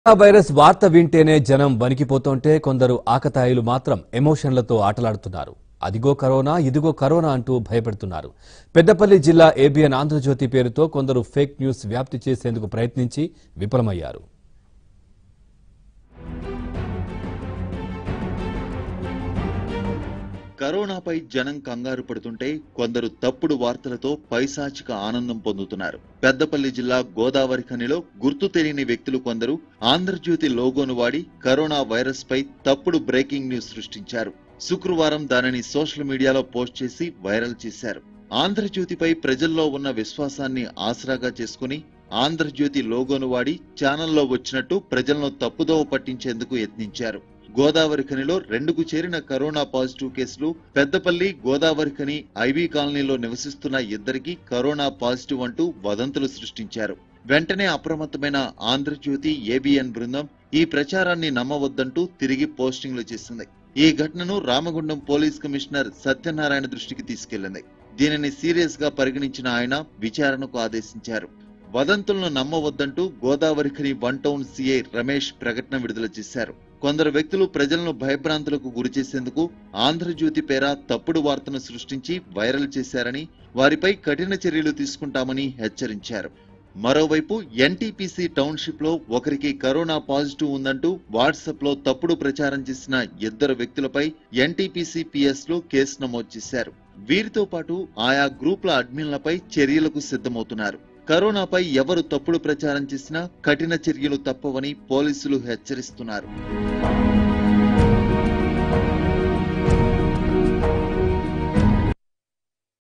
corona virus వార్త వింటేనే జనం వణికిపోతుంటే కొందరు ఆకతాయిలు మాత్రం ఎమోషన్లతో ఆటలాడుతున్నారు అదిగో కరోనా ఇదిగో కరోనా అంటూ భయపెడుతున్నారు పెద్దపల్లి జిల్లా ఏబిఎన్ ఆంధ్రజ్యోతి పేరుతో కొందరు ఫేక్ న్యూస్ వ్యాప్తి చేసేందుకు ప్రయత్నించి విఫలమయ్యారు కరోనాపై జనం కంగారు పడుతుంటే కొందరు తప్పుడు వార్తలతో పైశాచిక ఆనందం పొందుతున్నారు పెద్దపల్లి జిల్లా గోదావరి ఖనిలో గుర్తు తెలియని వ్యక్తులు కొందరు ఆంధ్రజ్యోతి లోగోను వాడి కరోనా వైరస్ పై తప్పుడు బ్రేకింగ్ న్యూస్ సృష్టించారు శుక్రవారం దానిని సోషల్ మీడియాలో పోస్ట్ చేసి వైరల్ చేశారు ఆంధ్రజ్యోతిపై ప్రజల్లో ఉన్న విశ్వాసాన్ని ఆసరాగా చేసుకుని ఆంధ్రజ్యోతి లోగోను వాడి ఛానల్లో వచ్చినట్టు ప్రజలను తప్పుదోవ పట్టించేందుకు యత్నించారు గోదావరి ఖనిలో రెండుకు చేరిన కరోనా పాజిటివ్ కేసులు పెద్దపల్లి గోదావరి ఖని ఐవీ కాలనీలో నివసిస్తున్న ఇద్దరికి కరోనా పాజిటివ్ అంటూ వదంతులు సృష్టించారు వెంటనే అప్రమత్తమైన ఆంధ్రజ్యోతి ఏబిఎన్ బృందం ఈ ప్రచారాన్ని నమ్మవద్దంటూ తిరిగి పోస్టింగ్లు చేసింది ఈ ఘటనను రామగుండం పోలీస్ కమిషనర్ సత్యనారాయణ దృష్టికి తీసుకెళ్లింది దీనిని సీరియస్ గా పరిగణించిన ఆయన విచారణకు ఆదేశించారు వదంతులను నమ్మవద్దంటూ Godavari Khani one town CI Ramesh ప్రకటన విడుదల చేశారు కొందరు వ్యక్తులు ప్రజలను భయభ్రాంతులకు గురిచేసేందుకు ఆంధ్రజ్యోతి పేర తప్పుడు వార్తను సృష్టించి వైరల్ చేశారని వారిపై కఠిన చర్యలు తీసుకుంటామని హెచ్చరించారు మరోవైపు ఎన్టీపీసీ టౌన్షిప్ లో ఒకరికి కరోనా పాజిటివ్ ఉందంటూ వాట్సాప్ లో తప్పుడు ప్రచారం చేసిన ఇద్దరు వ్యక్తులపై ఎన్టీపీసీ పిఎస్ లో కేసు నమోదు చేశారు వీరితో పాటు ఆయా గ్రూపుల అడ్మిన్లపై చర్యలకు సిద్ధమవుతున్నారు కరోనాపై ఎవరు తప్పుడు ప్రచారం చేసినా కఠిన చర్యలు తప్పవని పోలీసులు హెచ్చరిస్తున్నారు